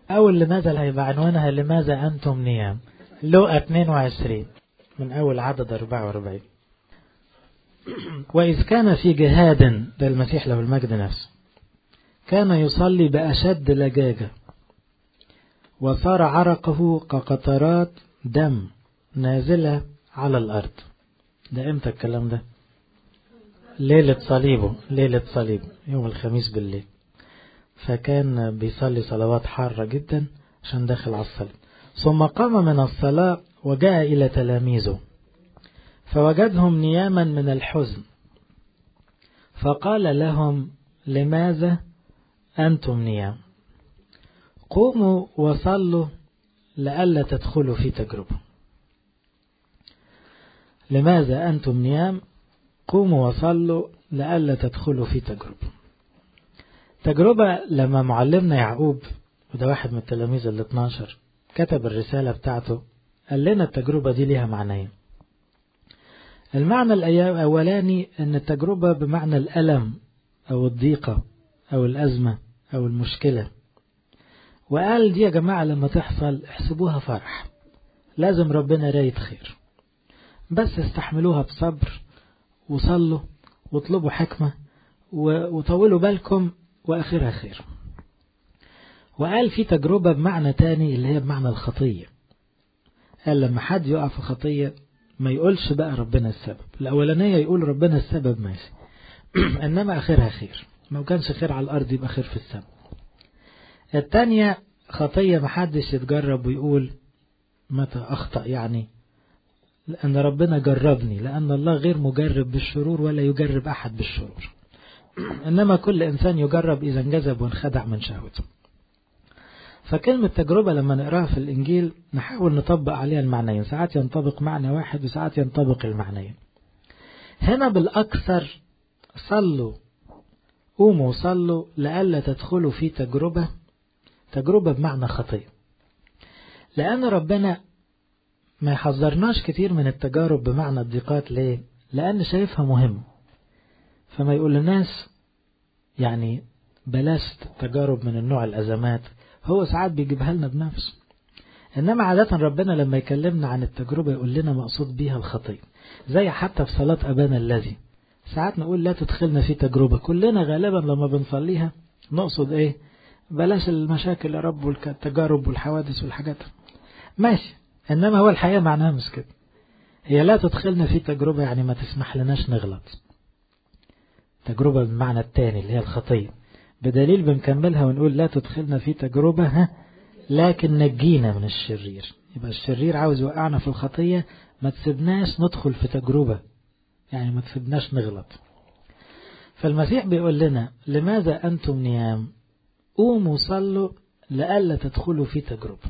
أول لماذا اللي هيبقى عنوانها لماذا أنتم نيام لوقا 22 من أول عدد 44 وإذ كان في جهاد ده المسيح له المجد نفسه كان يصلي بأشد لجاجة وصار عرقه كقطرات دم نازلة على الأرض ده إمتى الكلام ده ليلة صليبه ليلة صليبه يوم الخميس بالليل فكان بيصلي صلوات حارة جدا عشان داخل على الصليب ثم قام من الصلاة وجاء إلى تلاميذه فوجدهم نياما من الحزن فقال لهم لماذا أنتم نيام قوموا وصلوا لئلا تدخلوا في تجربة لماذا أنتم نيام قوموا وصلوا لئلا تدخلوا في تجربة تجربة لما معلمنا يعقوب وده واحد من التلاميذ ال 12 كتب الرسالة بتاعته قال لنا التجربة دي ليها معنيين المعنى الأولاني أن التجربة بمعنى الألم أو الضيقة أو الأزمة أو المشكلة وقال دي يا جماعة لما تحصل احسبوها فرح لازم ربنا رايد خير بس استحملوها بصبر وصلوا واطلبوا حكمة وطولوا بالكم وآخرها خير وقال في تجربة بمعنى تاني اللي هي بمعنى الخطية قال لما حد يقع في خطية ما يقولش بقى ربنا السبب الأولانية يقول ربنا السبب ماشي إنما آخرها خير ما كانش خير على الأرض يبقى خير في السماء التانية خطية محدش يتجرب ويقول متى أخطأ يعني لأن ربنا جربني لأن الله غير مجرب بالشرور ولا يجرب أحد بالشرور إنما كل إنسان يجرب إذا انجذب وانخدع من شهوته فكلمة تجربة لما نقراها في الإنجيل نحاول نطبق عليها المعنيين ساعات ينطبق معنى واحد وساعات ينطبق المعنيين هنا بالأكثر صلوا قوموا صلوا لئلا تدخلوا في تجربة تجربة بمعنى خطية لأن ربنا ما يحذرناش كتير من التجارب بمعنى الضيقات ليه لأن شايفها مهم فما يقول للناس يعني بلاش تجارب من النوع الأزمات هو ساعات بيجيبها لنا بنفسه إنما عادة ربنا لما يكلمنا عن التجربة يقول لنا مقصود بيها الخطية زي حتى في صلاة أبانا الذي ساعات نقول لا تدخلنا في تجربة كلنا غالبا لما بنصليها نقصد إيه بلاش المشاكل يا رب والتجارب والحوادث والحاجات ماشي إنما هو الحقيقة معناها مش كده هي لا تدخلنا في تجربة يعني ما تسمح لناش نغلط تجربة بالمعنى الثاني اللي هي الخطية بدليل بنكملها ونقول لا تدخلنا في تجربة ها لكن نجينا من الشرير يبقى الشرير عاوز يوقعنا في الخطية ما تسيبناش ندخل في تجربة يعني ما تسيبناش نغلط فالمسيح بيقول لنا لماذا أنتم نيام قوموا صلوا لئلا تدخلوا في تجربة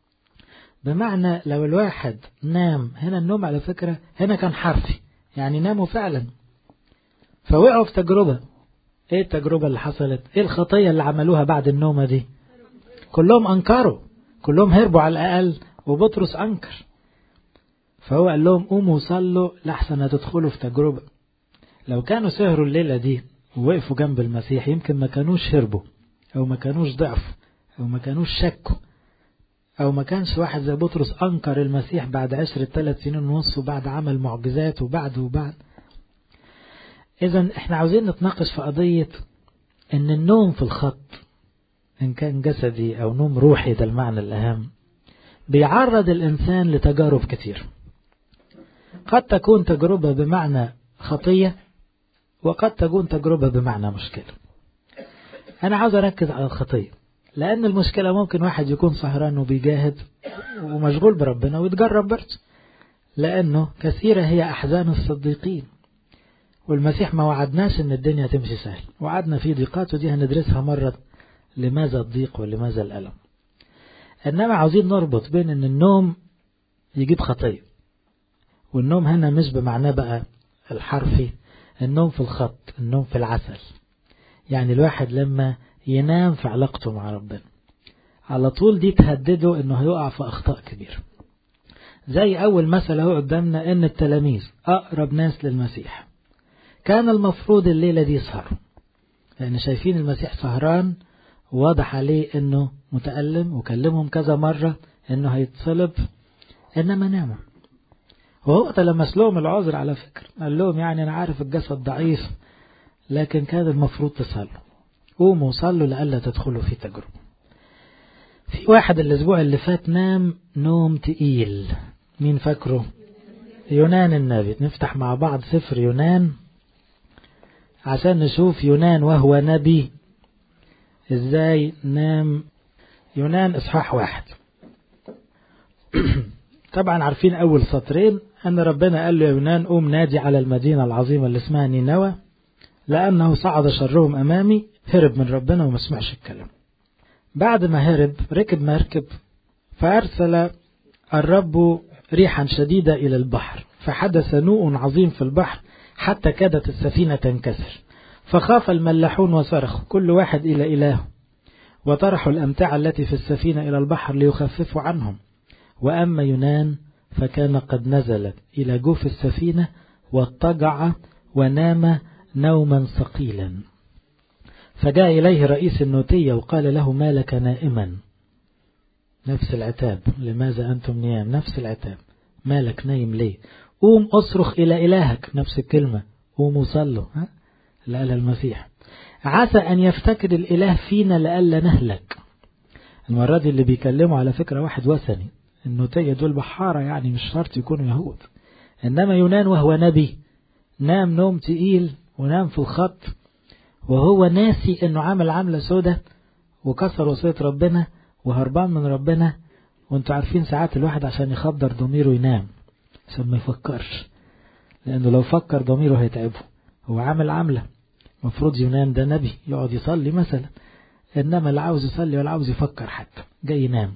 بمعنى لو الواحد نام هنا النوم على فكرة هنا كان حرفي يعني ناموا فعلا فوقعوا في تجربة ايه التجربة اللي حصلت ايه الخطية اللي عملوها بعد النومة دي كلهم انكروا كلهم هربوا على الاقل وبطرس انكر فهو قال لهم قوموا صلوا لحسن تدخلوا في تجربة لو كانوا سهروا الليلة دي ووقفوا جنب المسيح يمكن ما كانوش هربوا او ما كانوش ضعفوا او ما كانوش شكوا او ما كانش واحد زي بطرس انكر المسيح بعد عشرة ثلاث سنين ونص وبعد عمل معجزات وبعد وبعد إذا إحنا عاوزين نتناقش في قضية إن النوم في الخط إن كان جسدي أو نوم روحي ده المعنى الأهم بيعرض الإنسان لتجارب كتير قد تكون تجربة بمعنى خطية وقد تكون تجربة بمعنى مشكلة أنا عاوز أركز على الخطية لأن المشكلة ممكن واحد يكون سهران وبيجاهد ومشغول بربنا ويتجرب برضه لأنه كثيرة هي أحزان الصديقين والمسيح ما وعدناش ان الدنيا تمشي سهل وعدنا في ضيقات ودي هندرسها مرة لماذا الضيق ولماذا الألم إنما عاوزين نربط بين ان النوم يجيب خطية والنوم هنا مش بمعناه بقى الحرفي النوم في الخط النوم في العسل يعني الواحد لما ينام في علاقته مع ربنا على طول دي تهدده انه هيقع في اخطاء كبيرة زي اول مثل اهو قدامنا ان التلاميذ اقرب ناس للمسيح كان المفروض الليلة دي يسهروا لأن شايفين المسيح سهران واضح عليه انه متألم وكلمهم كذا مرة انه هيتصلب انما ناموا وهو تلمس لهم العذر على فكرة قال لهم يعني انا عارف الجسد ضعيف لكن كان المفروض تصلوا قوموا صلوا لألا تدخلوا في تجربة في واحد الاسبوع اللي فات نام نوم تقيل مين فاكره يونان النبي نفتح مع بعض سفر يونان عشان نشوف يونان وهو نبي ازاي نام يونان اصحاح واحد طبعا عارفين اول سطرين ان ربنا قال له يا يونان قوم نادي على المدينة العظيمة اللي اسمها نينوى لانه صعد شرهم امامي هرب من ربنا وما سمعش الكلام بعد ما هرب ركب مركب فارسل الرب ريحا شديدة الى البحر فحدث نوء عظيم في البحر حتى كادت السفينة تنكسر فخاف الملاحون وصرخوا كل واحد إلى إله وطرحوا الأمتعة التي في السفينة إلى البحر ليخففوا عنهم وأما يونان فكان قد نزل إلى جوف السفينة واضطجع ونام نوما ثقيلا فجاء إليه رئيس النوتية وقال له ما لك نائما نفس العتاب لماذا أنتم نيام نفس العتاب مالك نايم ليه قوم اصرخ إلى إلهك نفس الكلمة قوموا صلوا ها اللي قالها المسيح عسى أن يفتكر الإله فينا لألا نهلك المرة دي اللي بيكلموا على فكرة واحد وثني النوتية دول بحارة يعني مش شرط يكونوا يهود إنما يونان وهو نبي نام نوم تقيل ونام في الخط وهو ناسي إنه عامل عاملة سودة وكسر وصية ربنا وهربان من ربنا وانتوا عارفين ساعات الواحد عشان يخدر ضميره ينام عشان ما يفكرش لأنه لو فكر ضميره هيتعبه هو عامل عاملة مفروض يونان ده نبي يقعد يصلي مثلا إنما لا عاوز يصلي ولا عاوز يفكر حتى جاي ينام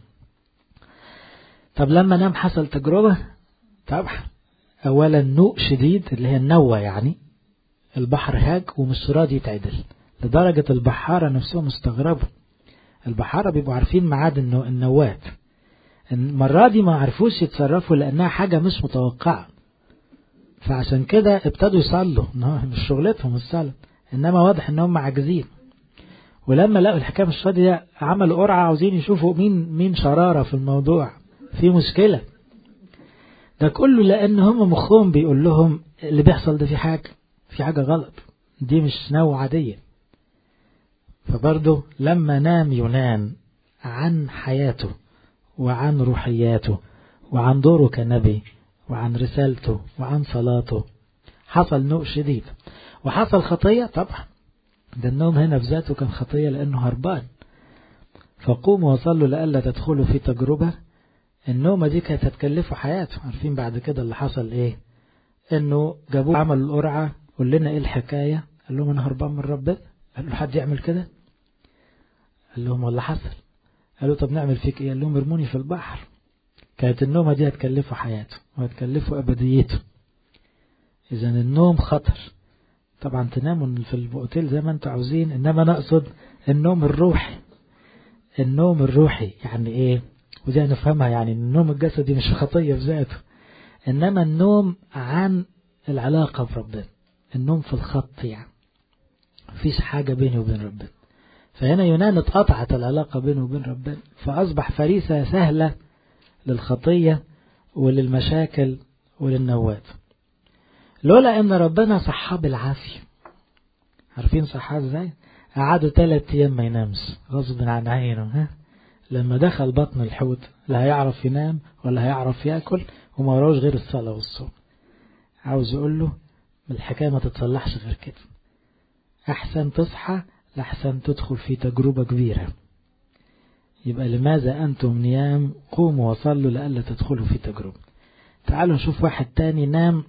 طب لما نام حصل تجربة طبعا أولا نوء شديد اللي هي النوة يعني البحر هاج ومش راضي يتعدل لدرجة البحارة نفسهم استغربوا البحارة بيبقوا عارفين ميعاد النوات المرة دي ما عرفوش يتصرفوا لأنها حاجة مش متوقعة فعشان كده ابتدوا يصلوا مش شغلتهم الصلاة إنما واضح إن هم عاجزين ولما لقوا الحكاية مش فاضية عملوا قرعة عاوزين يشوفوا مين مين شرارة في الموضوع في مشكلة ده كله لأن هم مخهم بيقول لهم اللي بيحصل ده في حاجة في حاجة غلط دي مش نوع عادية فبرضه لما نام يونان عن حياته وعن روحياته وعن دوره كنبي وعن رسالته وعن صلاته حصل نوء شديد وحصل خطية طبعا ده النوم هنا في ذاته كان خطية لأنه هربان فقوموا وصلوا لألا تدخلوا في تجربة النومة دي كانت هتكلفوا حياته عارفين بعد كده اللي حصل ايه انه جابوه عمل القرعة قول لنا ايه الحكاية قال لهم انا هربان من ربنا قال له حد يعمل كده قال لهم والله حصل قالوا طب نعمل فيك ايه قال لهم ارموني في البحر كانت النومة دي هتكلفه حياته وهتكلفه أبديته إذا النوم خطر طبعا تناموا في الأوتيل زي ما انتوا عاوزين إنما نقصد النوم الروحي النوم الروحي يعني إيه ودي نفهمها يعني النوم الجسدي مش خطية في ذاته إنما النوم عن العلاقة بربنا النوم في الخط يعني مفيش حاجة بيني وبين ربنا فهنا يونان اتقطعت العلاقة بينه وبين ربنا فأصبح فريسة سهلة للخطية وللمشاكل وللنوات لولا ان ربنا صحاه بالعافية عارفين صحاه ازاي قعدوا ثلاث ايام ما ينامش غصب عن عينه ها لما دخل بطن الحوت لا هيعرف ينام ولا هيعرف ياكل وما وراهوش غير الصلاة والصوم عاوز يقول له الحكاية ما تتصلحش غير كده احسن تصحى لحسن تدخل في تجربة كبيرة يبقى لماذا أنتم نيام قوموا وصلوا لألا تدخلوا في تجربة تعالوا نشوف واحد تاني نام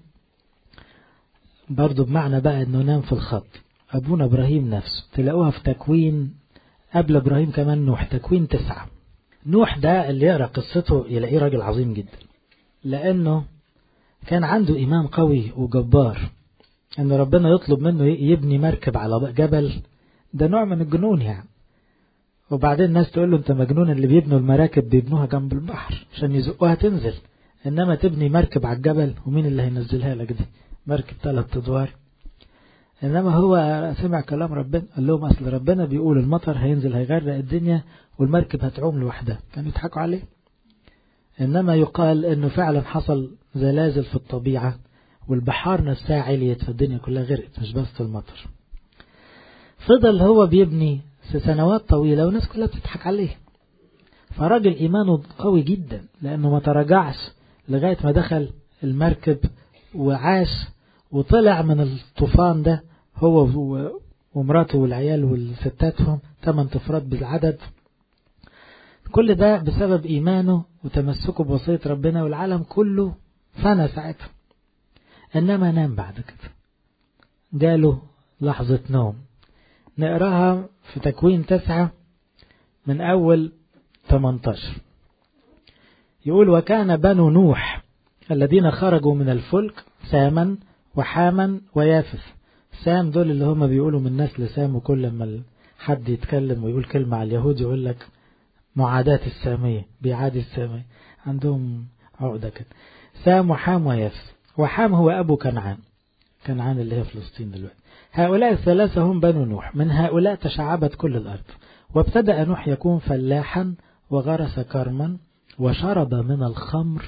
برضو بمعنى بقى أنه نام في الخط أبونا إبراهيم نفسه تلاقوها في تكوين قبل إبراهيم كمان نوح تكوين تسعة نوح ده اللي يقرأ قصته يلاقيه راجل عظيم جدا لأنه كان عنده إيمان قوي وجبار أن ربنا يطلب منه يبني مركب على جبل ده نوع من الجنون يعني وبعدين الناس تقول له انت مجنون اللي بيبنوا المراكب بيبنوها جنب البحر عشان يزقوها تنزل انما تبني مركب على الجبل ومين اللي هينزلها لك دي مركب ثلاث ادوار إنما هو سمع كلام ربنا قال لهم أصل ربنا بيقول المطر هينزل هيغرق الدنيا والمركب هتعوم لوحدها كانوا يضحكوا عليه إنما يقال إنه فعلا حصل زلازل في الطبيعة والبحار نفسها عليت فالدنيا كلها غرقت مش بس المطر فضل هو بيبني سنوات طويلة والناس كلها بتضحك عليه فراجل إيمانه قوي جدا لأنه ما تراجعش لغاية ما دخل المركب وعاش وطلع من الطوفان ده هو ومراته والعيال والستاتهم ثمان تفراد بالعدد كل ده بسبب إيمانه وتمسكه بوصية ربنا والعالم كله فنى ساعتها إنما نام بعد كده جاله لحظة نوم نقراها في تكوين تسعة من أول 18 يقول وكان بنو نوح الذين خرجوا من الفلك ساما وحاما ويافث سام دول اللي هم بيقولوا من نسل سام وكل لما حد يتكلم ويقول كلمة على اليهود يقول لك معاداة السامية بيعادي السامية عندهم عقدة كده سام وحام ويافث وحام هو أبو كنعان كنعان اللي هي فلسطين دلوقتي هؤلاء الثلاثة هم بنو نوح من هؤلاء تشعبت كل الأرض وابتدأ نوح يكون فلاحا وغرس كرما وشرب من الخمر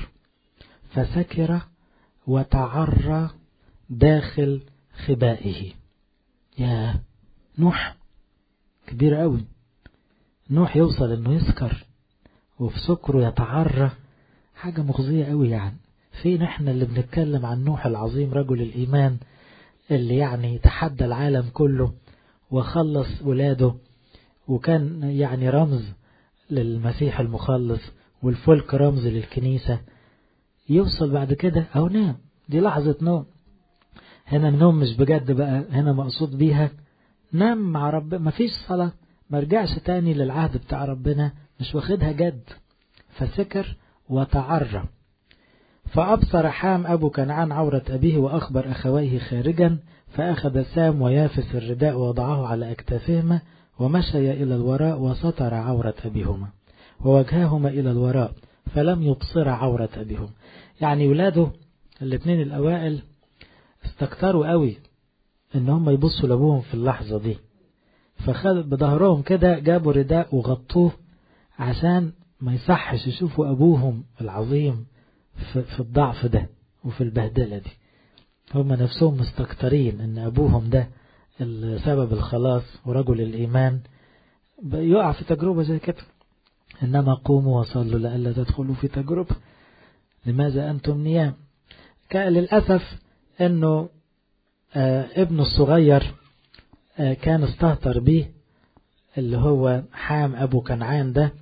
فسكر وتعرى داخل خبائه يا نوح كبير قوي نوح يوصل انه يسكر وفي سكره يتعرى حاجة مغزية قوي يعني فين احنا اللي بنتكلم عن نوح العظيم رجل الإيمان اللي يعني تحدى العالم كله وخلص ولاده وكان يعني رمز للمسيح المخلص والفلك رمز للكنيسة يوصل بعد كده أو نام دي لحظة نوم هنا النوم مش بجد بقى هنا مقصود بيها نام مع رب ما فيش صلاة ما رجعش تاني للعهد بتاع ربنا مش واخدها جد فسكر وتعرى فأبصر حام أبو كنعان عورة أبيه وأخبر أخويه خارجا فأخذ سام ويافس الرداء ووضعه على أكتافهما ومشي إلى الوراء وسطر عورة أبيهما ووجهاهما إلى الوراء فلم يبصر عورة أبيهم يعني ولاده الاثنين الأوائل استكتروا قوي ان هم يبصوا لابوهم في اللحظة دي فخد بظهرهم كده جابوا رداء وغطوه عشان ما يصحش يشوفوا أبوهم العظيم في, في الضعف ده وفي البهدلة دي هم نفسهم مستكترين ان أبوهم ده سبب الخلاص ورجل الإيمان يقع في تجربة زي كده إنما قوموا وصلوا لألا تدخلوا في تجربة لماذا أنتم نيام للأسف أنه آه ابنه الصغير آه كان استهتر به اللي هو حام أبو كنعان ده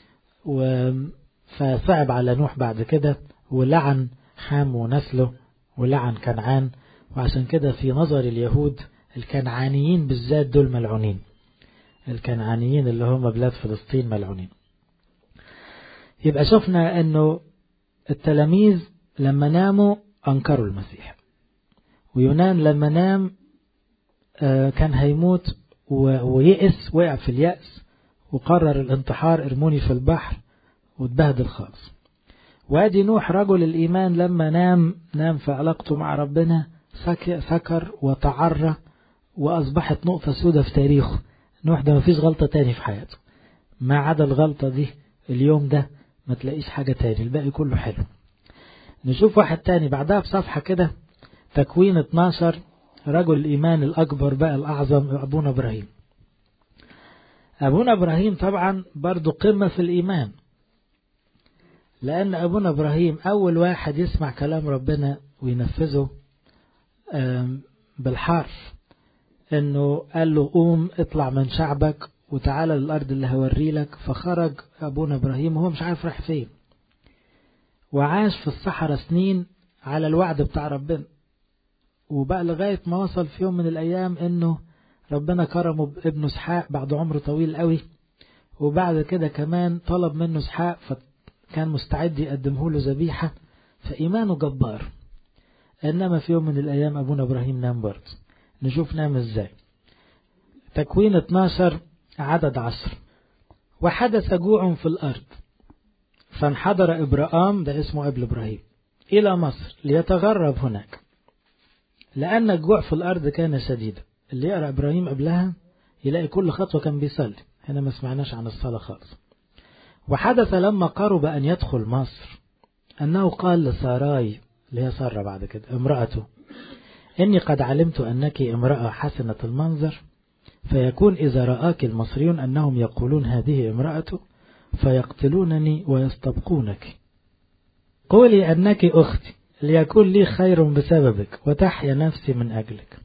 فصعب على نوح بعد كده ولعن حام ونسله ولعن كنعان وعشان كده في نظر اليهود الكنعانيين بالذات دول ملعونين الكنعانيين اللي هم بلاد فلسطين ملعونين يبقى شفنا انه التلاميذ لما ناموا انكروا المسيح ويونان لما نام كان هيموت ويئس وقع في اليأس وقرر الانتحار ارموني في البحر واتبهدل خالص وادي نوح رجل الإيمان لما نام نام في علاقته مع ربنا سكر وتعرى وأصبحت نقطة سودة في تاريخه نوح ده مفيش غلطة تاني في حياته ما عدا الغلطة دي اليوم ده ما تلاقيش حاجة تاني الباقي كله حلو نشوف واحد تاني بعدها بصفحة كده تكوين 12 رجل الإيمان الأكبر بقى الأعظم أبونا إبراهيم أبونا إبراهيم طبعا برضو قمة في الإيمان لأن أبونا إبراهيم أول واحد يسمع كلام ربنا وينفذه بالحرف انه قال له قوم اطلع من شعبك وتعالى للارض اللي هوري لك فخرج ابونا ابراهيم وهو مش عارف راح فين وعاش في الصحراء سنين على الوعد بتاع ربنا وبقى لغاية ما وصل في يوم من الايام انه ربنا كرمه بابنه اسحاق بعد عمر طويل قوي وبعد كده كمان طلب منه اسحاق فكان مستعد يقدمه له ذبيحة فإيمانه جبار إنما في يوم من الأيام أبونا إبراهيم نام برضه نشوف نام إزاي تكوين 12 عدد عشر وحدث جوع في الأرض فانحدر إبراهام ده اسمه قبل إبراهيم إلى مصر ليتغرب هناك لأن الجوع في الأرض كان شديدا اللي يقرأ إبراهيم قبلها يلاقي كل خطوة كان بيصلي هنا ما سمعناش عن الصلاة خالص وحدث لما قرب أن يدخل مصر أنه قال لساراي اللي هي سارة بعد كده امرأته إني قد علمت أنك امرأة حسنة المنظر فيكون إذا رآك المصريون أنهم يقولون هذه امرأته فيقتلونني ويستبقونك قولي أنك أختي ليكون لي خير بسببك وتحيا نفسي من أجلك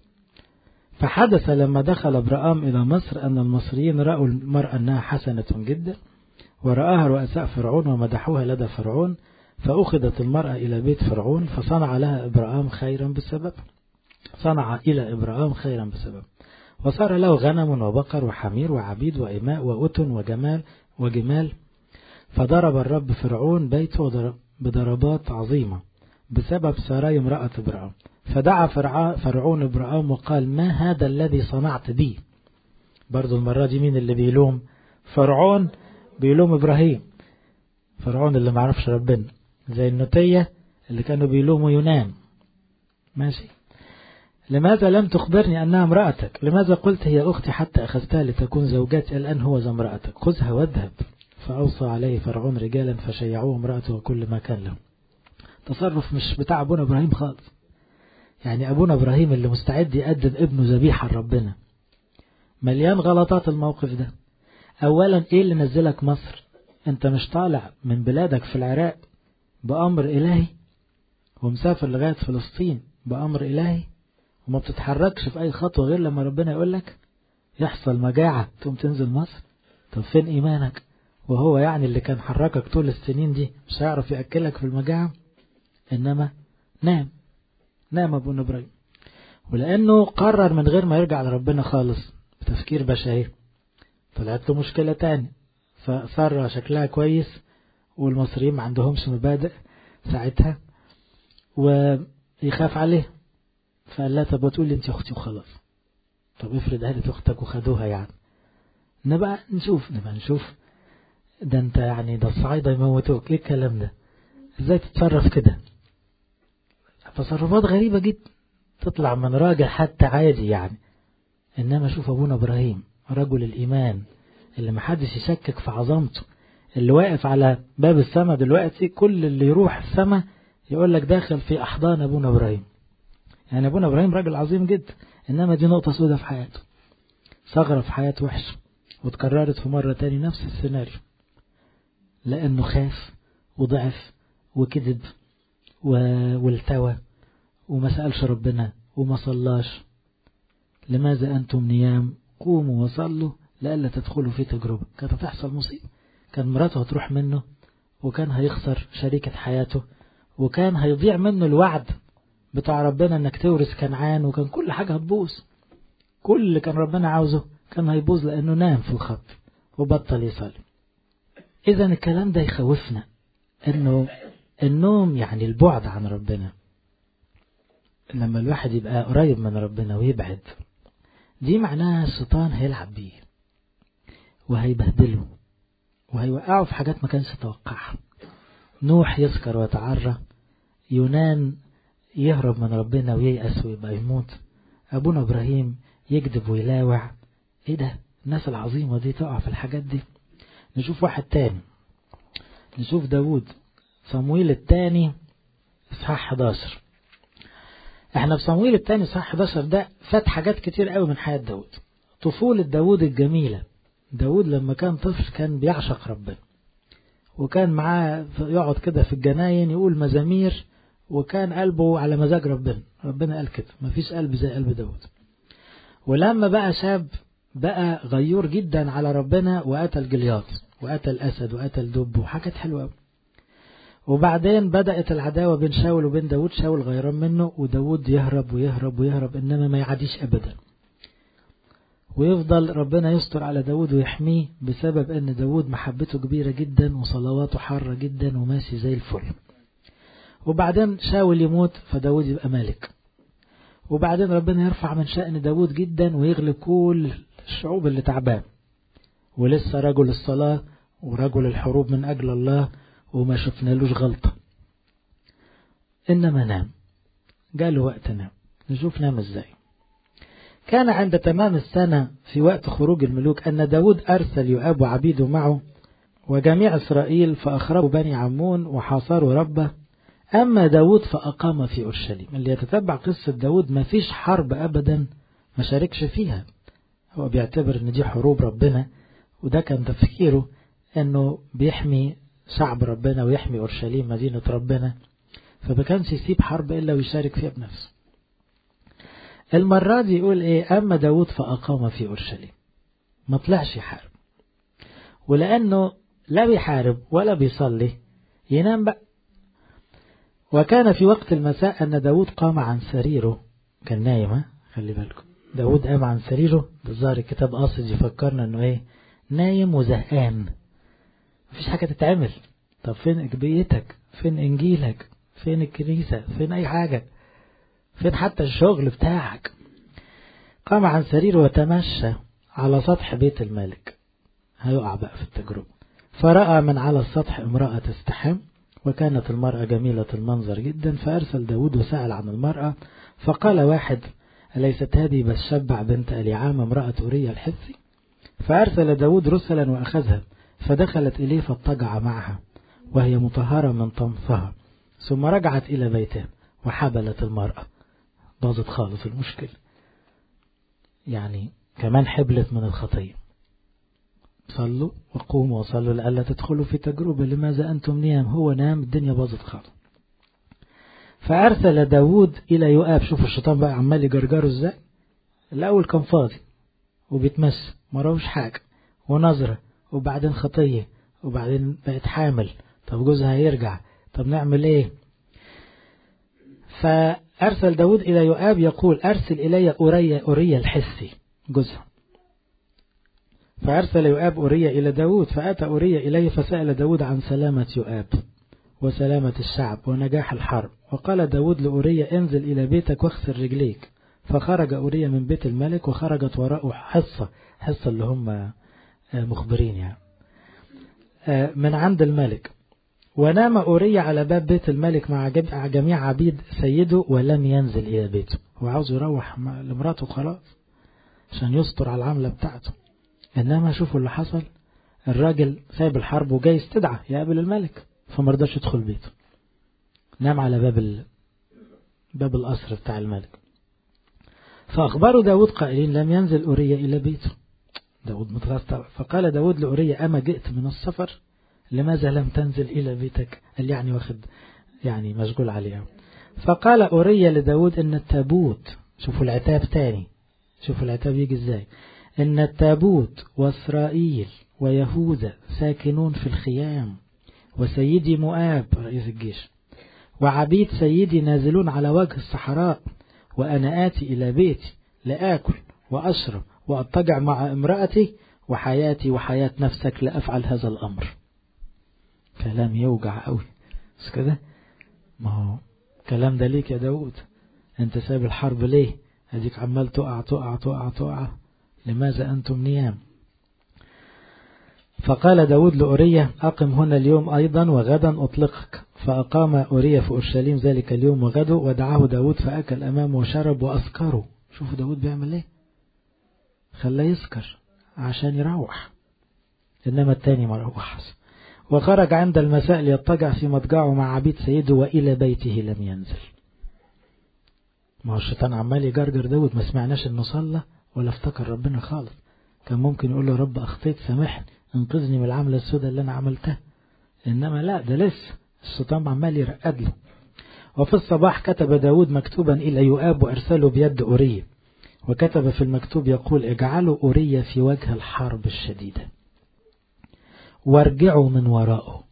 فحدث لما دخل ابرام إلى مصر أن المصريين رأوا المرأة أنها حسنة جدا ورآها رؤساء فرعون ومدحوها لدى فرعون فأخذت المرأة إلى بيت فرعون فصنع لها إبراهام خيرا بسبب صنع إلى إبراهام خيرا بسبب وصار له غنم وبقر وحمير وعبيد وإماء وأتن وجمال وجمال فضرب الرب فرعون بيته بضربات عظيمة بسبب سراي امرأة إبراهام فدعا فرعون إبراهام وقال ما هذا الذي صنعت بي برضو المرة دي مين اللي بيلوم فرعون بيلوم إبراهيم فرعون اللي معرفش ربنا زي النتية اللي كانوا بيلوموا يونان ماشي لماذا لم تخبرني أنها امرأتك لماذا قلت هي أختي حتى أخذتها لتكون زوجتي الآن هو ذا امرأتك خذها واذهب فأوصى عليه فرعون رجالا فشيعوه امرأته وكل ما كان له تصرف مش بتاع أبونا إبراهيم خالص يعني أبونا إبراهيم اللي مستعد يقدم ابنه ذبيحة لربنا مليان غلطات الموقف ده أولا إيه اللي نزلك مصر أنت مش طالع من بلادك في العراق بأمر إلهي ومسافر لغاية فلسطين بأمر إلهي وما بتتحركش في أي خطوة غير لما ربنا يقول لك يحصل مجاعة تقوم تنزل مصر طب فين إيمانك وهو يعني اللي كان حركك طول السنين دي مش هيعرف يأكلك في المجاعة إنما نام نام أبو إبراهيم ولأنه قرر من غير ما يرجع لربنا خالص بتفكير بشري طلعت له مشكلة تاني فصار شكلها كويس والمصريين ما عندهمش مبادئ ساعتها ويخاف عليه فقال لها طب وتقول لي انت اختي وخلاص طب افرض قالت اختك وخدوها يعني نبقى نشوف نبقى نشوف ده انت يعني ده الصعايدة يموتوك ايه الكلام ده ازاي تتصرف كده تصرفات غريبة جدا تطلع من راجل حتى عادي يعني انما شوف ابونا ابراهيم رجل الايمان اللي محدش يشكك في عظمته اللي واقف على باب السماء دلوقتي كل اللي يروح السماء يقول لك داخل في احضان ابونا ابراهيم يعني ابونا ابراهيم راجل عظيم جدا انما دي نقطة سوداء في حياته ثغرة في حياته وحشة وتكررت في مرة تاني نفس السيناريو لانه خاف وضعف وكذب والتوى وما سألش ربنا وما صلاش لماذا أنتم نيام قوموا وصلوا لألا تدخلوا في تجربة كانت هتحصل مصيبة كان مراته هتروح منه وكان هيخسر شريكة حياته وكان هيضيع منه الوعد بتاع ربنا انك تورث كنعان وكان كل حاجة هتبوظ كل اللي كان ربنا عاوزه كان هيبوظ لأنه نام في الخط وبطل يصلي إذا الكلام ده يخوفنا انه النوم يعني البعد عن ربنا لما الواحد يبقى قريب من ربنا ويبعد دي معناها الشيطان هيلعب بيه وهيبهدله وهيوقعه في حاجات ما كانش يتوقعها نوح يسكر ويتعرى يونان يهرب من ربنا وييأس ويبقى يموت أبونا إبراهيم يكذب ويلاوع إيه ده الناس العظيمة دي تقع في الحاجات دي نشوف واحد تاني نشوف داود صمويل الثاني اصحاح 11 احنا في صمويل الثاني اصحاح 11 ده فات حاجات كتير قوي من حياة داود طفولة داود الجميلة داود لما كان طفل كان بيعشق ربنا وكان معاه يقعد كده في الجناين يقول مزامير وكان قلبه على مزاج ربنا ربنا قال كده مفيش قلب زي قلب داود ولما بقى شاب بقى غيور جدا على ربنا وقتل جلياط وقتل أسد وقتل دب وحاجات حلوة وبعدين بدأت العداوة بين شاول وبين داود شاول غيران منه وداود يهرب ويهرب ويهرب إنما ما يعديش أبدا ويفضل ربنا يستر على داود ويحميه بسبب أن داود محبته كبيرة جدا وصلواته حارة جدا وماشي زي الفل وبعدين شاول يموت فداود يبقى ملك وبعدين ربنا يرفع من شأن داود جدا ويغلب كل الشعوب اللي تعبان ولسه رجل الصلاة ورجل الحروب من أجل الله وما شفنالوش غلطة إنما نام جاله وقت نام نشوف نام ازاي كان عند تمام السنة في وقت خروج الملوك أن داود أرسل يؤاب وعبيده معه وجميع إسرائيل فأخربوا بني عمون وحاصروا ربه أما داود فأقام في أورشليم اللي يتتبع قصة داود ما فيش حرب أبدا ما شاركش فيها هو بيعتبر ان دي حروب ربنا وده كان تفكيره انه بيحمي شعب ربنا ويحمي اورشليم مدينة ربنا فما كانش يسيب حرب الا ويشارك فيها بنفسه المرة دي يقول ايه اما داود فاقام في اورشليم ما طلعش يحارب ولانه لا بيحارب ولا بيصلي ينام بقى وكان في وقت المساء ان داود قام عن سريره كان نايم خلي بالكم داود قام عن سريره بالظاهر الكتاب قاصد يفكرنا انه ايه نايم وزهقان مفيش حاجة تتعمل طب فين اجبيتك فين انجيلك فين الكنيسة فين اي حاجة فين حتى الشغل بتاعك قام عن سريره وتمشى على سطح بيت الملك هيقع بقى في التجربة فرأى من على السطح امرأة تستحم وكانت المرأة جميلة المنظر جدا فأرسل داود وسأل عن المرأة فقال واحد أليست هذه بشبع بنت أليعام امرأة أوريا الحثي فأرسل داود رسلا وأخذها فدخلت إليه فاضطجع معها وهي مطهرة من طمثها ثم رجعت إلى بيتها وحبلت المرأة باظت خالص المشكلة يعني كمان حبلت من الخطية صلوا وقوموا وصلوا لألا تدخلوا في تجربة لماذا أنتم نيام هو نام الدنيا باظت خالص فأرسل داود إلى يؤاب شوفوا الشيطان بقى عمال يجرجره ازاي الأول كان فاضي وبيتمس مراوش حاجة ونظرة وبعدين خطية وبعدين بقت حامل طب جوزها هيرجع طب نعمل ايه فأرسل داود إلى يؤاب يقول أرسل إلي أوريا أوريا الحسي جوزها فأرسل يؤاب أوريا إلى داود فأتى أوريا إليه فسأل داود عن سلامة يؤاب وسلامة الشعب ونجاح الحرب وقال داود لأوريا انزل إلى بيتك واغسل رجليك فخرج أوريا من بيت الملك وخرجت وراءه حصة حصة اللي هم مخبرين يعني من عند الملك ونام أوريا على باب بيت الملك مع جميع عبيد سيده ولم ينزل إلى بيته هو عاوز يروح لمراته خلاص عشان يستر على العملة بتاعته إنما شوفوا اللي حصل الراجل سايب الحرب وجاي استدعى يقابل الملك فمرضاش يدخل بيته نام على باب ال... باب القصر بتاع الملك فأخبروا داود قائلين لم ينزل أوريا إلى بيته داود متغطى فقال داود لأوريا أما جئت من السفر لماذا لم تنزل إلى بيتك قال يعني واخد يعني مشغول عليها فقال أوريا لداود إن التابوت شوفوا العتاب تاني شوفوا العتاب يجي ازاي إن التابوت وإسرائيل ويهوذا ساكنون في الخيام وسيدي مؤاب رئيس الجيش وعبيد سيدي نازلون على وجه الصحراء وأنا آتي إلى بيتي لآكل وأشرب وأضطجع مع امرأتي وحياتي وحياة نفسك لأفعل هذا الأمر كلام يوجع قوي بس كده ما هو كلام ده ليك يا داود انت ساب الحرب ليه هديك عمال تقع تقع تقع تقع لماذا أنتم نيام فقال داود لأورية أقم هنا اليوم أيضا وغدا أطلقك فأقام أورية في أورشليم ذلك اليوم وغده ودعاه داود فأكل أمامه وشرب وأسكره شوفوا داود بيعمل ايه خلاه يسكر عشان يروح إنما التاني ما روحش وخرج عند المساء ليضطجع في مضجعه مع عبيد سيده وإلى بيته لم ينزل ما هو الشيطان عمال يجرجر داود ما سمعناش انه صلى ولا افتكر ربنا خالص كان ممكن يقول له رب اخطيت سامحني انقذني من العملة السوداء اللي انا عملتها انما لا ده لسه الشيطان عمال يرقد له وفي الصباح كتب داود مكتوبا إلى يؤاب وأرسله بيد أورية وكتب في المكتوب يقول اجعلوا أورية في وجه الحرب الشديدة وارجعوا من وراءه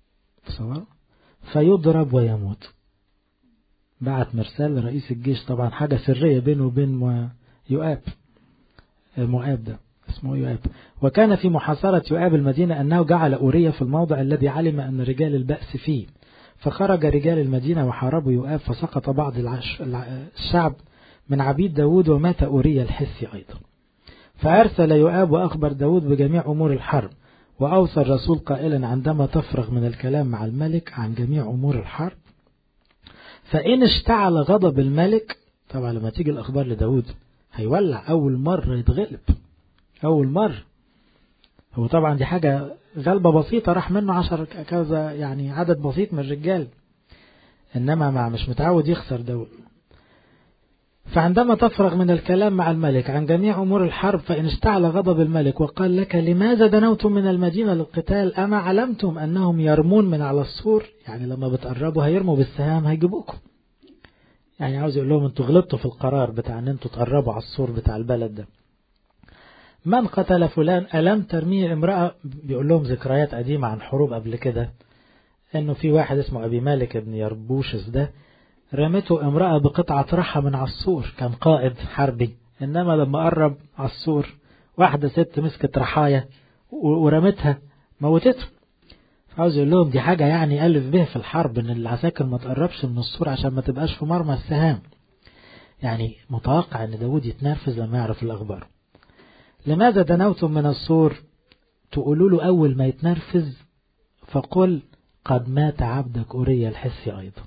فيضرب ويموت بعت مرسال لرئيس الجيش طبعا حاجة سرية بينه وبين يؤاب مؤاب ده اسمه يؤاب وكان في محاصرة يؤاب المدينة أنه جعل أورية في الموضع الذي علم أن رجال البأس فيه فخرج رجال المدينة وحاربوا يؤاب فسقط بعض الشعب من عبيد داود ومات أورية الحسي أيضا فأرسل يؤاب وأخبر داود بجميع أمور الحرب وأوصى الرسول قائلا عندما تفرغ من الكلام مع الملك عن جميع أمور الحرب فإن اشتعل غضب الملك طبعا لما تيجي الأخبار لداود هيولع أول مرة يتغلب أول مرة هو طبعا دي حاجة غلبة بسيطة راح منه عشر كذا يعني عدد بسيط من الرجال إنما مع مش متعود يخسر داود فعندما تفرغ من الكلام مع الملك عن جميع أمور الحرب فإن اشتعل غضب الملك وقال لك لماذا دنوتم من المدينة للقتال أما علمتم أنهم يرمون من على السور يعني لما بتقربوا هيرموا بالسهام هيجيبوكم يعني عاوز يقول لهم انتوا غلطتوا في القرار بتاع ان انتوا تقربوا على السور بتاع البلد ده من قتل فلان ألم ترميه امرأة بيقول لهم ذكريات قديمة عن حروب قبل كده انه في واحد اسمه ابي مالك ابن يربوشس ده رمته امرأة بقطعة رحى من على السور كان قائد حربي إنما لما قرب على السور واحدة ست مسكت رحايا ورمتها موتته عاوز يقول لهم دي حاجة يعني ألف به في الحرب إن العساكر ما تقربش من السور عشان ما تبقاش في مرمى السهام يعني متوقع إن داود يتنرفز لما يعرف الأخبار لماذا دنوتم من السور تقولوا له أول ما يتنرفز فقل قد مات عبدك أوريا الحسي أيضا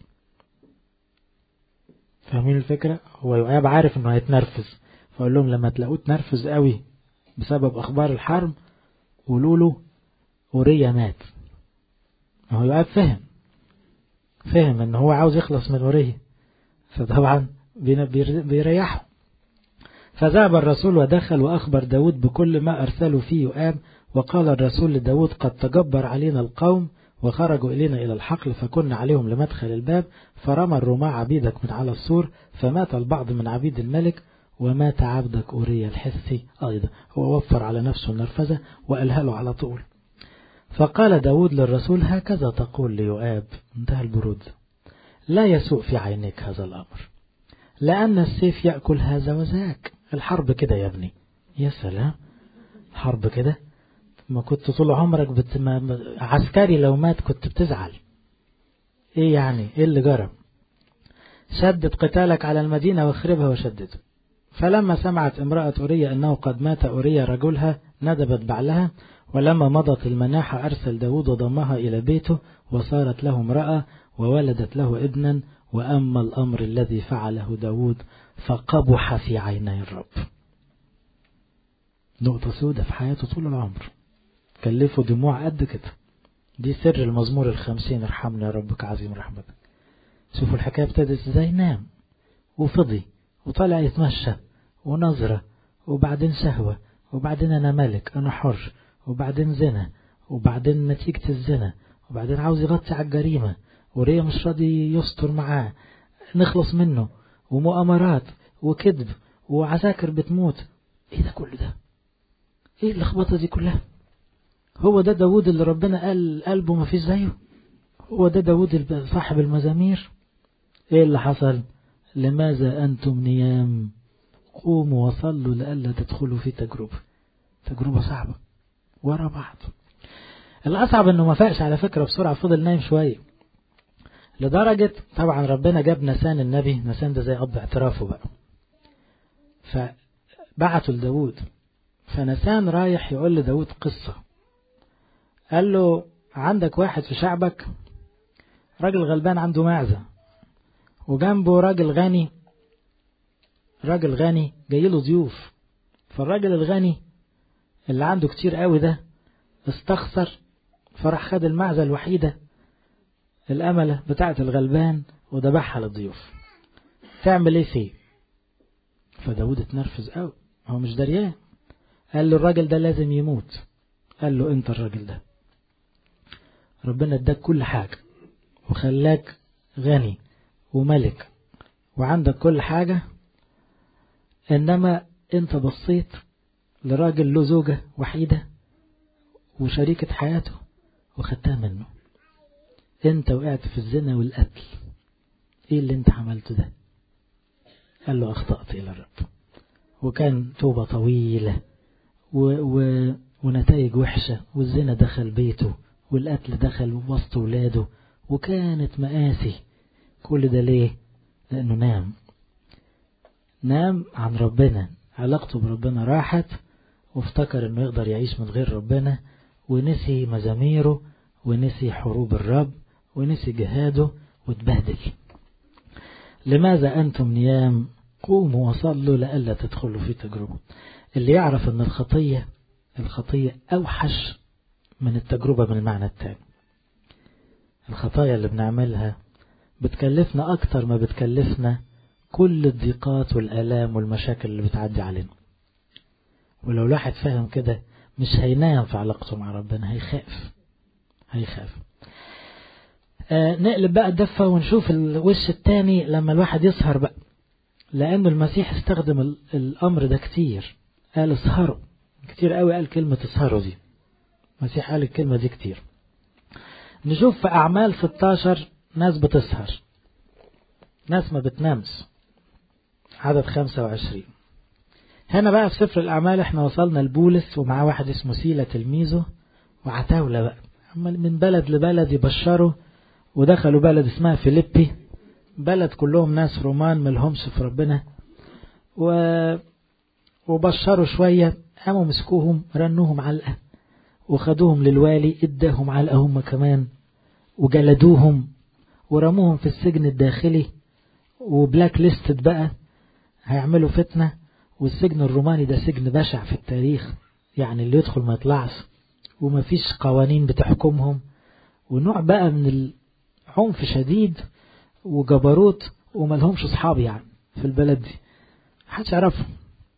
فاهمين الفكرة هو يؤاب عارف انه هيتنرفز فقول لهم لما تلاقوه تنرفز قوي بسبب اخبار الحرب قولوا له اوريا مات هو يؤاب فهم فهم ان هو عاوز يخلص من اوريا فطبعا بيريحه فذهب الرسول ودخل وأخبر داود بكل ما أرسلوا فيه يؤاب وقال الرسول لداود قد تجبر علينا القوم وخرجوا إلينا إلى الحقل فكنا عليهم لمدخل الباب فرمى الرماع عبيدك من على السور فمات البعض من عبيد الملك ومات عبدك أوريا الحسي أيضا هو وفر على نفسه النرفزة وقالها له على طول فقال داود للرسول هكذا تقول ليؤاب انتهى البرود لا يسوء في عينيك هذا الأمر لأن السيف يأكل هذا وذاك الحرب كده يا ابني يا سلام حرب كده ما كنت طول عمرك بت... ما... عسكري لو مات كنت بتزعل ايه يعني ايه اللي جرى شدد قتالك على المدينة واخربها وشدده فلما سمعت امرأة أورية أنه قد مات أورية رجلها ندبت بعلها ولما مضت المناحة أرسل داود وضمها إلى بيته وصارت له امرأة وولدت له ابنا وأما الأمر الذي فعله داود فقبح في عيني الرب نقطة سودة في حياته طول العمر كلفه دموع قد كده دي سر المزمور الخمسين ارحمنا يا ربك عظيم رحمتك شوفوا الحكاية ابتدت ازاي نام وفضي وطلع يتمشى ونظرة وبعدين شهوة وبعدين أنا ملك أنا حر وبعدين زنا وبعدين نتيجة الزنا وبعدين عاوز يغطي على الجريمة وريا مش راضي يستر معاه نخلص منه ومؤامرات وكذب وعساكر بتموت ايه ده كل ده ايه اللخبطة دي كلها هو ده داود اللي ربنا قال قلبه ما فيش زيه هو ده داود صاحب المزامير ايه اللي حصل لماذا أنتم نيام قوموا وصلوا لألا تدخلوا في تجربة تجربة صعبة ورا بعض الأصعب أنه ما فاقش على فكرة بسرعة فضل نايم شوية لدرجة طبعا ربنا جاب نسان النبي نسان ده زي أب اعترافه بقى فبعته لداود فنسان رايح يقول لداود قصة قال له عندك واحد في شعبك راجل غلبان عنده معزة وجنبه راجل غني راجل غني جاي له ضيوف فالراجل الغني اللي عنده كتير قوي ده استخسر فراح خد المعزة الوحيدة الأملة بتاعة الغلبان وذبحها للضيوف تعمل ايه فيه فداود اتنرفز قوي هو مش دريان قال له الراجل ده لازم يموت قال له انت الراجل ده ربنا اداك كل حاجة وخلاك غني وملك وعندك كل حاجة إنما أنت بصيت لراجل له زوجة وحيدة وشريكة حياته وخدتها منه أنت وقعت في الزنا والقتل إيه اللي أنت عملته ده قال له أخطأت إلى الرب وكان توبة طويلة و... و... ونتائج وحشة والزنا دخل بيته والقتل دخل وسط ولاده وكانت مآسي كل ده ليه لأنه نام نام عن ربنا علاقته بربنا راحت وافتكر انه يقدر يعيش من غير ربنا ونسي مزاميره ونسي حروب الرب ونسي جهاده واتبهدل لماذا أنتم نيام قوموا وصلوا لألا تدخلوا في تجربة اللي يعرف أن الخطية الخطية أوحش من التجربة من المعنى التاني الخطايا اللي بنعملها بتكلفنا أكتر ما بتكلفنا كل الضيقات والآلام والمشاكل اللي بتعدي علينا ولو الواحد فاهم كده مش هينام في علاقته مع ربنا هيخاف هيخاف آه نقلب بقى الدفة ونشوف الوش التاني لما الواحد يسهر بقى لأنه المسيح استخدم الأمر ده كتير قال اسهروا كتير قوي قال كلمة اسهروا دي المسيح قال الكلمة دي كتير نشوف في أعمال 16 ناس بتسهر ناس ما بتنامش عدد 25 هنا بقى في سفر الأعمال احنا وصلنا لبولس ومعاه واحد اسمه سيلة تلميذه وعتاولة بقى عمال من بلد لبلد يبشروا ودخلوا بلد اسمها فيليبي بلد كلهم ناس رومان ملهمش في ربنا و... وبشروا شوية قاموا مسكوهم رنوهم علقة وخدوهم للوالي اداهم علقة هم كمان وجلدوهم ورموهم في السجن الداخلي وبلاك ليستد بقى هيعملوا فتنة والسجن الروماني ده سجن بشع في التاريخ يعني اللي يدخل ما يطلعش ومفيش قوانين بتحكمهم ونوع بقى من العنف شديد وجبروت وملهمش اصحاب يعني في البلد دي محدش يعرفهم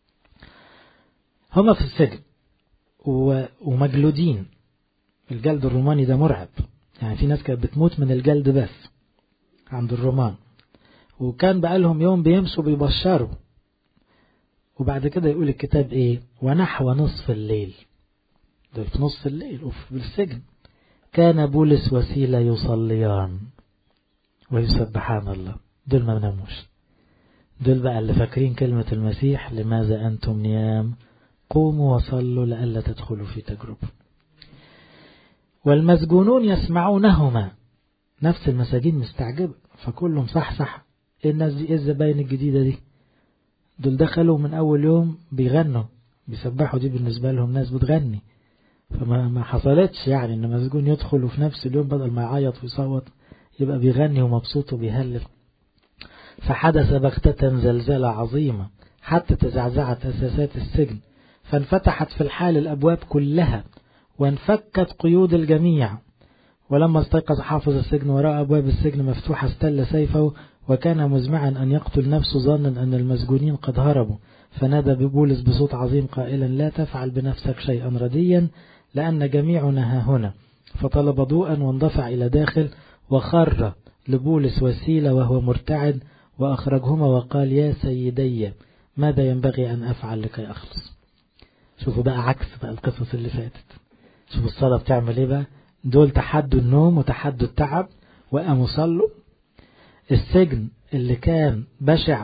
هما في السجن ومجلودين الجلد الروماني ده مرعب يعني في ناس كانت بتموت من الجلد بس عند الرومان وكان بقالهم يوم بيمشوا بيبشروا وبعد كده يقول الكتاب ايه ونحو نصف الليل دول في نصف الليل وفي السجن كان بولس وسيلة يصليان ويسبحان الله دول ما بناموش دول بقى اللي فاكرين كلمة المسيح لماذا أنتم نيام قوموا وصلوا لئلا تدخلوا في تجربة والمسجونون يسمعونهما نفس المساجين مستعجبة فكلهم صح صح ايه الناس دي ايه الزباين الجديدة دي دول دخلوا من اول يوم بيغنوا بيسبحوا دي بالنسبة لهم ناس بتغني فما ما حصلتش يعني ان مسجون يدخل وفي نفس اليوم بدل ما يعيط ويصوت يبقى بيغني ومبسوط وبيهلل فحدث بغتة زلزلة عظيمة حتى تزعزعت أساسات السجن فانفتحت في الحال الأبواب كلها وانفكت قيود الجميع ولما استيقظ حافظ السجن ورأى أبواب السجن مفتوحة استل سيفه وكان مزمعا أن يقتل نفسه ظنا أن المسجونين قد هربوا فنادى ببولس بصوت عظيم قائلا لا تفعل بنفسك شيئا رديا لأن جميعنا ها هنا فطلب ضوءا واندفع إلى داخل وخر لبولس وسيلة وهو مرتعد وأخرجهما وقال يا سيدي ماذا ينبغي أن أفعل لكي أخلص شوفوا بقى عكس بقى القصص اللي فاتت شوفوا الصلاة بتعمل ايه بقى دول تحدوا النوم وتحدوا التعب وقاموا صلوا السجن اللي كان بشع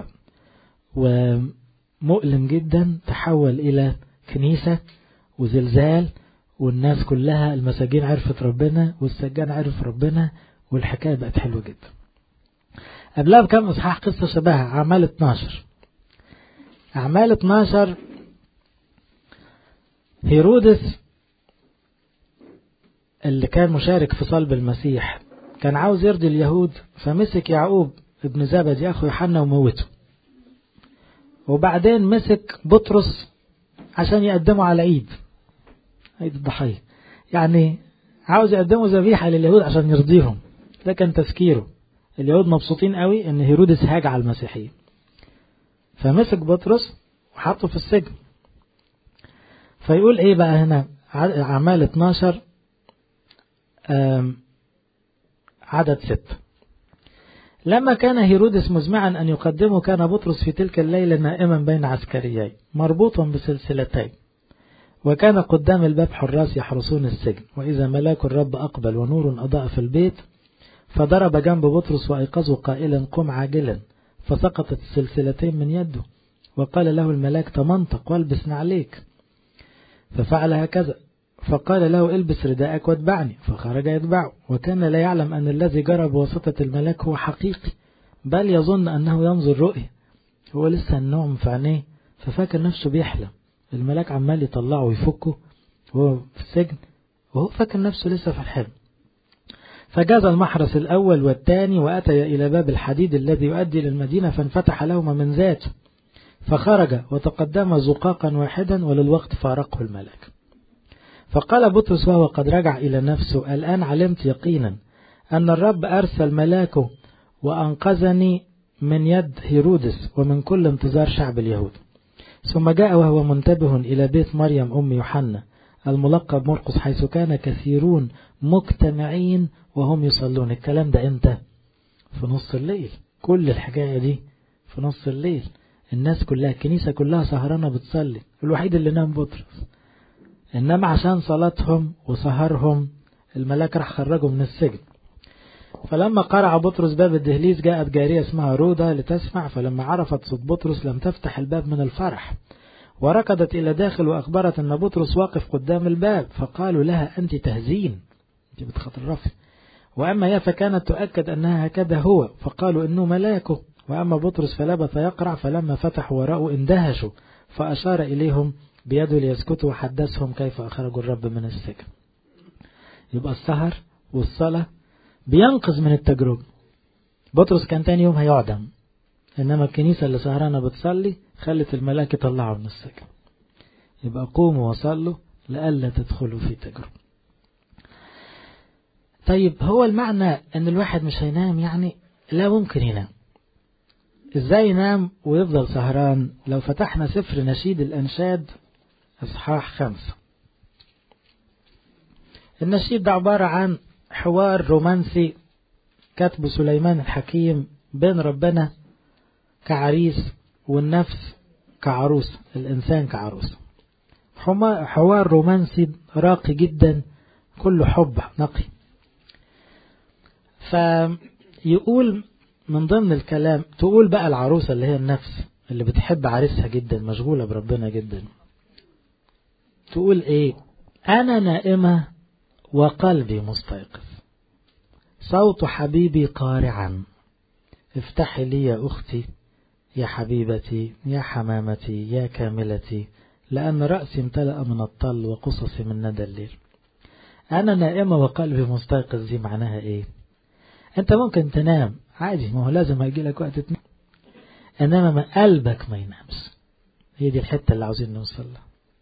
ومؤلم جدا تحول إلى كنيسة وزلزال والناس كلها المساجين عرفت ربنا والسجان عرف ربنا والحكاية بقت حلوة جدا قبلها بكم إصحاح قصة شبهها أعمال 12 أعمال 12 هيرودس اللي كان مشارك في صلب المسيح كان عاوز يرضي اليهود فمسك يعقوب ابن زبدي أخو يوحنا وموته وبعدين مسك بطرس عشان يقدموا على عيد عيد الضحية يعني عاوز يقدموا ذبيحة لليهود عشان يرضيهم ده كان تفكيره اليهود مبسوطين قوي ان هيرودس هاج على المسيحية فمسك بطرس وحطه في السجن فيقول ايه بقى هنا اعمال 12 عدد ستة لما كان هيرودس مزمعا أن يقدمه كان بطرس في تلك الليلة نائما بين عسكريين مربوطا بسلسلتين وكان قدام الباب حراس يحرسون السجن وإذا ملاك الرب أقبل ونور أضاء في البيت فضرب جنب بطرس وأيقظه قائلا قم عاجلا فسقطت السلسلتين من يده وقال له الملاك تمنطق والبس نعليك ففعل هكذا فقال له البس رداءك واتبعني فخرج يتبعه وكان لا يعلم أن الذي جرى بواسطة الملاك هو حقيقي بل يظن أنه ينظر رؤية هو لسه النوم في عينيه ففاكر نفسه بيحلم الملاك عمال يطلعه ويفكه وهو في السجن وهو فاكر نفسه لسه في الحلم فجاز المحرس الأول والثاني وأتي إلى باب الحديد الذي يؤدي للمدينة فانفتح لهما من ذاته فخرج وتقدم زقاقا واحدا وللوقت فارقه الملاك فقال بطرس وهو قد رجع إلى نفسه الآن علمت يقينا أن الرب أرسل ملاكه وأنقذني من يد هيرودس ومن كل انتظار شعب اليهود ثم جاء وهو منتبه إلى بيت مريم أم يوحنا الملقب مرقس حيث كان كثيرون مجتمعين وهم يصلون الكلام ده امتى في نص الليل كل الحكاية دي في نص الليل الناس كلها الكنيسة كلها سهرانة بتصلي الوحيد اللي نام بطرس إنما عشان صلاتهم وسهرهم الملاك راح خرجوا من السجن فلما قرع بطرس باب الدهليز جاءت جارية اسمها رودة لتسمع فلما عرفت صوت بطرس لم تفتح الباب من الفرح وركضت إلى داخل وأخبرت أن بطرس واقف قدام الباب فقالوا لها أنت تهزين أنت بتخطرفي وأما هي فكانت تؤكد أنها هكذا هو فقالوا إنه ملاكه وأما بطرس فلبث يقرع فلما فتحوا وراءه اندهشوا فأشار إليهم بيده ليسكتوا وحدثهم كيف أخرجوا الرب من السجن يبقى السهر والصلاة بينقذ من التجربة بطرس كان تاني يوم هيعدم إنما الكنيسة اللي سهرانة بتصلي خلت الملاك يطلعوا من السجن يبقى قوموا وصلوا لألا تدخلوا في تجربة طيب هو المعنى ان الواحد مش هينام يعني لا ممكن ينام ازاي ينام ويفضل سهران لو فتحنا سفر نشيد الانشاد اصحاح خمسة النشيد ده عبارة عن حوار رومانسي كتبه سليمان الحكيم بين ربنا كعريس والنفس كعروس الإنسان كعروس حوار رومانسي راقي جدا كله حب نقي فيقول من ضمن الكلام تقول بقى العروسة اللي هي النفس اللي بتحب عريسها جدا مشغولة بربنا جدا تقول ايه انا نائمة وقلبي مستيقظ صوت حبيبي قارعا افتحي لي يا اختي يا حبيبتي يا حمامتي يا كاملتي لأن رأسي امتلأ من الطل وقصصي من ندى الليل أنا نائمة وقلبي مستيقظ دي معناها إيه أنت ممكن تنام عادي ما هو لازم هيجي لك وقت تنام إنما ما قلبك ما ينامش هي دي الحتة اللي عاوزين نوصل لها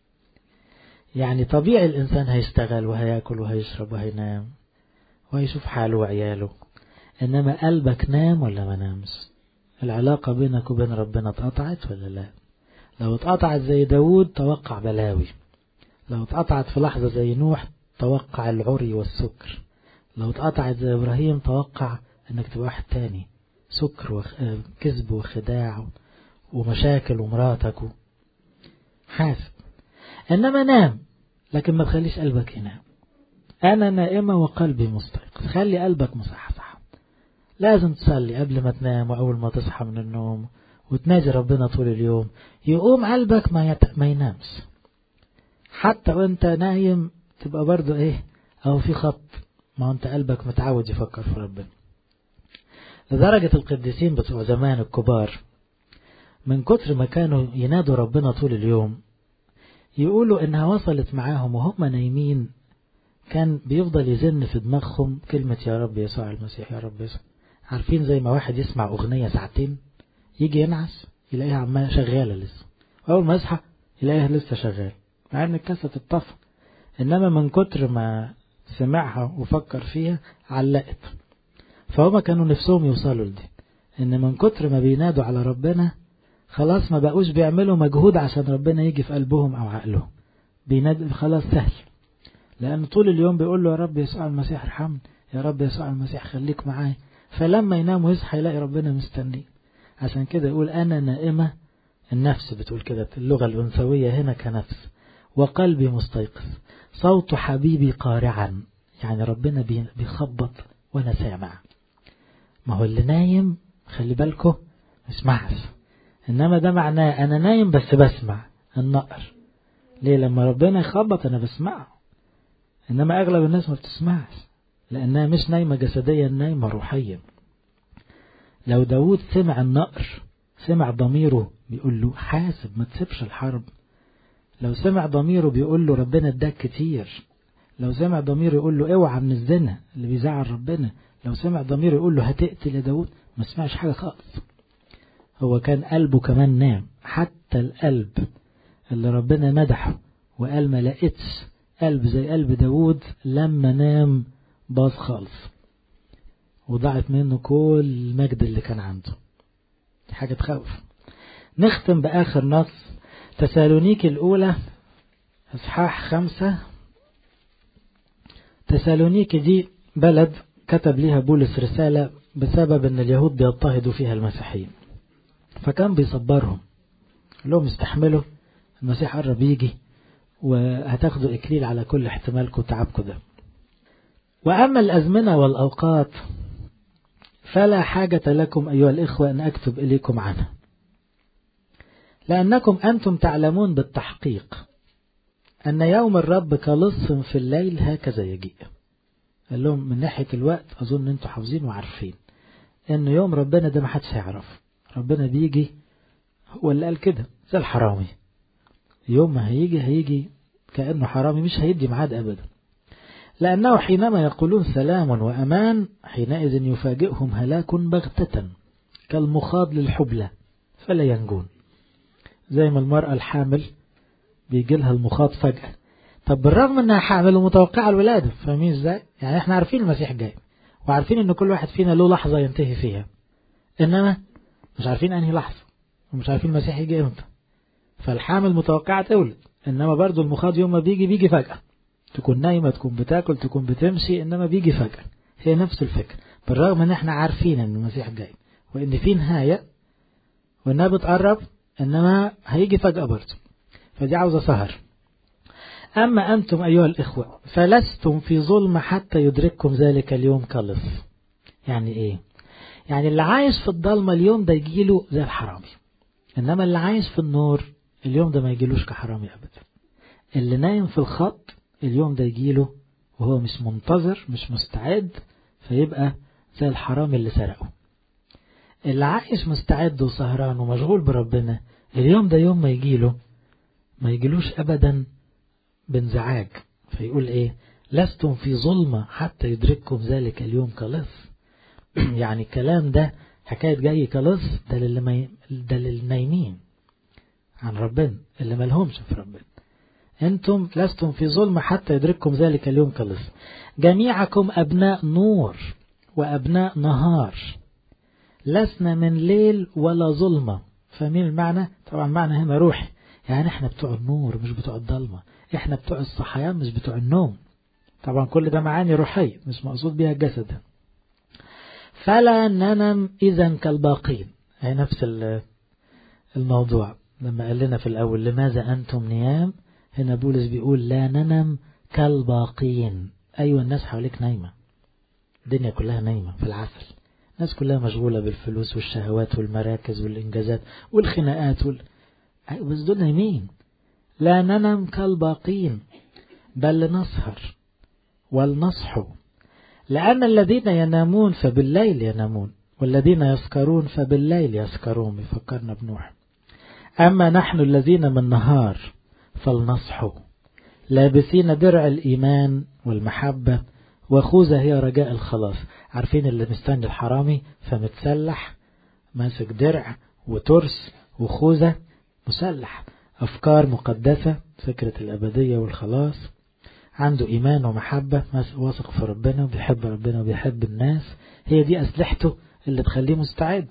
يعني طبيعي الإنسان هيشتغل وهياكل وهيشرب وهينام وهيشوف حاله وعياله إنما قلبك نام ولا ما نامش العلاقة بينك وبين ربنا اتقطعت ولا لا لو اتقطعت زي داود توقع بلاوي لو اتقطعت في لحظة زي نوح توقع العري والسكر لو اتقطعت زي إبراهيم توقع انك تبقى واحد تاني سكر وكذب وخداع ومشاكل ومراتك حاسب انما نام لكن ما تخليش قلبك ينام انا نائمة وقلبي مستيقظ خلي قلبك مصحصح لازم تصلي قبل ما تنام واول ما تصحى من النوم وتناجي ربنا طول اليوم يقوم قلبك ما, يت... ما ينامش حتى وانت نايم تبقى برضو ايه او في خط ما انت قلبك متعود يفكر في ربنا لدرجة القديسين بتوع زمان الكبار من كتر ما كانوا ينادوا ربنا طول اليوم يقولوا انها وصلت معاهم وهم نايمين كان بيفضل يزن في دماغهم كلمة يا رب يسوع المسيح يا رب يسوع عارفين زي ما واحد يسمع أغنية ساعتين يجي ينعس يلاقيها عمالة شغالة لسه أول ما يصحى يلاقيها لسه شغالة مع إن الكاسة اتطفى إنما من كتر ما سمعها وفكر فيها علقت فهما كانوا نفسهم يوصلوا لدي إن من كتر ما بينادوا على ربنا خلاص ما بقوش بيعملوا مجهود عشان ربنا يجي في قلبهم أو عقلهم بينادوا خلاص سهل لأن طول اليوم بيقول له يا رب يسوع المسيح ارحمني يا رب يسوع المسيح خليك معاي فلما ينام ويصحى يلاقي ربنا مستنيه عشان كده يقول أنا نائمة النفس بتقول كده اللغة الأنثوية هنا كنفس وقلبي مستيقظ صوت حبيبي قارعا يعني ربنا بيخبط وأنا سامع ما هو اللي نايم خلي بالكو اسمعش إنما ده معناه أنا نايم بس بسمع النقر ليه لما ربنا يخبط أنا بسمعه إنما أغلب الناس ما بتسمعش لأنها مش نايمة جسديا نايمة روحيا لو داود سمع النقر سمع ضميره بيقول له حاسب ما تسيبش الحرب لو سمع ضميره بيقول له ربنا اداك كتير لو سمع ضميره يقول له اوعى من الزنا اللي بيزعل ربنا لو سمع ضميره يقول له هتقتل يا داود ما سمعش حاجة خالص هو كان قلبه كمان نام حتى القلب اللي ربنا مدحه وقال ما لقيتش قلب زي قلب داود لما نام باظ خالص وضاعت منه كل المجد اللي كان عنده حاجة تخوف نختم بآخر نص تسالونيك الأولى إصحاح خمسة تسالونيك دي بلد كتب ليها بولس رسالة بسبب أن اليهود بيضطهدوا فيها المسيحيين فكان بيصبرهم لهم استحملوا المسيح قرب يجي وهتاخدوا إكليل على كل احتمالكم وتعبكم ده وأما الأزمنة والأوقات فلا حاجة لكم أيها الإخوة أن أكتب إليكم عنها لأنكم أنتم تعلمون بالتحقيق أن يوم الرب كلص في الليل هكذا يجيء قال لهم من ناحية الوقت أظن أنتم حافظين وعارفين أن يوم ربنا ده ما حدش هيعرف ربنا بيجي هو اللي قال كده زي الحرامي يوم ما هيجي هيجي كأنه حرامي مش هيدي ميعاد أبدا لأنه حينما يقولون سلام وأمان حينئذ يفاجئهم هلاك بغتة كالمخاض للحبلة فلا ينجون زي ما المرأة الحامل بيجي لها المخاض فجأة طب بالرغم انها حامل ومتوقعة الولادة فاهمين ازاي يعني احنا عارفين المسيح جاي وعارفين ان كل واحد فينا له لحظة ينتهي فيها انما مش عارفين انهي لحظة ومش عارفين المسيح يجي امتى فالحامل متوقعة تولد انما برضو المخاض يوم ما بيجي بيجي فجأة تكون نايمة تكون بتاكل تكون بتمشي انما بيجي فجأة هي نفس الفكرة بالرغم ان احنا عارفين ان المسيح جاي وان في نهاية وانها بتقرب انما هيجي فجأة برضه فدي عاوزة سهر أما أنتم أيها الإخوة فلستم في ظلم حتى يدرككم ذلك اليوم كلص يعني إيه يعني اللي عايش في الضلمة اليوم ده يجيله زي الحرامي إنما اللي عايش في النور اليوم ده ما يجيلوش كحرامي أبدا اللي نايم في الخط اليوم ده يجيله وهو مش منتظر مش مستعد فيبقى زي الحرامي اللي سرقه اللي عايش مستعد وسهران ومشغول بربنا اليوم ده يوم ما يجيله ما يجيلوش أبدا بانزعاج فيقول إيه لستم في ظلمة حتى يدرككم ذلك اليوم كلص يعني الكلام ده حكاية جاي كلص ده للي ما ده للنايمين عن ربنا اللي ملهمش في ربنا أنتم لستم في ظلمة حتى يدرككم ذلك اليوم كلص جميعكم أبناء نور وأبناء نهار لسنا من ليل ولا ظلمة فاهمين المعنى طبعا معنى هنا روحي يعني احنا بتوع النور مش بتوع الضلمة احنا بتوع الصحيان مش بتوع النوم طبعا كل ده معاني روحية مش مقصود بها الجسد فلا ننم إذا كالباقين هي نفس الموضوع لما قال لنا في الأول لماذا أنتم نيام هنا بولس بيقول لا ننم كالباقين أيوة الناس حواليك نايمة الدنيا كلها نايمة في العسل الناس كلها مشغولة بالفلوس والشهوات والمراكز والإنجازات والخناقات وال... بس دول نايمين لا ننم كالباقين بل نسهر ولنصحوا لأن الذين ينامون فبالليل ينامون والذين يسكرون فبالليل يسكرون يفكرنا بنوح أما نحن الذين من نهار فلنصحوا لابسين درع الإيمان والمحبة وخوذة هي رجاء الخلاص عارفين اللي مستني الحرامي فمتسلح ماسك درع وترس وخوذة مسلح أفكار مقدسة فكرة الأبدية والخلاص عنده إيمان ومحبة واثق في ربنا وبيحب ربنا وبيحب الناس هي دي أسلحته اللي تخليه مستعد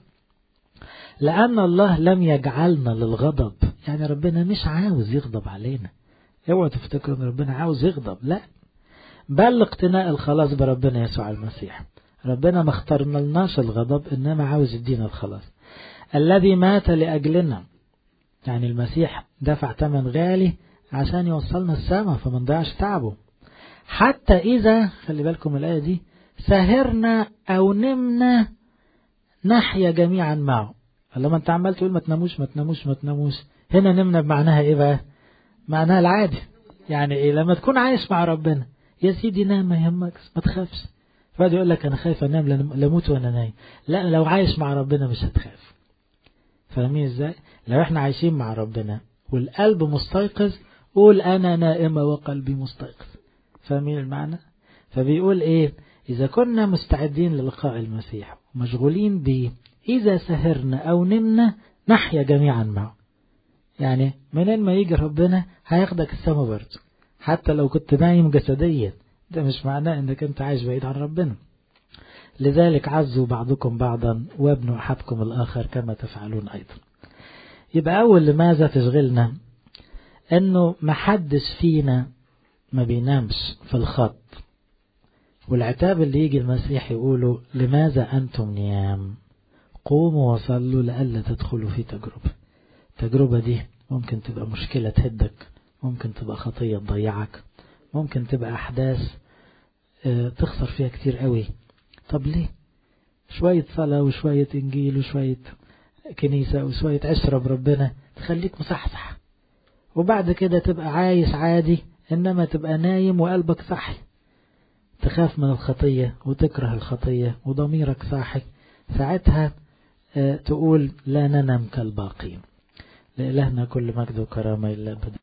لأن الله لم يجعلنا للغضب يعني ربنا مش عاوز يغضب علينا اوعوا تفتكروا ان ربنا عاوز يغضب لا بل اقتناء الخلاص بربنا يسوع المسيح ربنا ما اخترنا لناش الغضب انما عاوز يدينا الخلاص الذي مات لأجلنا يعني المسيح دفع ثمن غالي عشان يوصلنا السماء فما نضيعش تعبه حتى إذا خلي بالكم الآية دي سهرنا أو نمنا نحيا جميعا معه لما انت عمال تقول ما تناموش ما تناموش ما تناموش هنا نمنا بمعناها ايه بقى معناها العادي يعني ايه لما تكون عايش مع ربنا يا سيدي نام ما يهمك ما تخافش فقعد يقول لك انا خايف انام لموت وانا نايم لا لو عايش مع ربنا مش هتخاف فاهمين ازاي لو احنا عايشين مع ربنا والقلب مستيقظ قول انا نائمة وقلبي مستيقظ فاهمين المعنى فبيقول ايه اذا كنا مستعدين للقاء المسيح ومشغولين إذا سهرنا أو نمنا نحيا جميعا معه يعني منين ما يجي ربنا هياخدك السما برضه حتى لو كنت نايم جسديا ده مش معناه انك انت عايش بعيد عن ربنا لذلك عزوا بعضكم بعضا وابنوا أحدكم الآخر كما تفعلون أيضا يبقى أول لماذا تشغلنا أنه محدش فينا ما بينامش في الخط والعتاب اللي يجي المسيح يقوله لماذا أنتم نيام قوموا وصلوا لألا تدخلوا في تجربة التجربة دي ممكن تبقى مشكلة تهدك ممكن تبقى خطية تضيعك ممكن تبقى أحداث تخسر فيها كتير قوي طب ليه شوية صلاة وشوية إنجيل وشوية كنيسة وشوية عشرة بربنا تخليك مصحصح وبعد كده تبقى عايش عادي إنما تبقى نايم وقلبك صحي تخاف من الخطية وتكره الخطية وضميرك صاحي ساعتها تقول لا ننام كالباقين لإلهنا كل مجد وكرامة إلا بدأ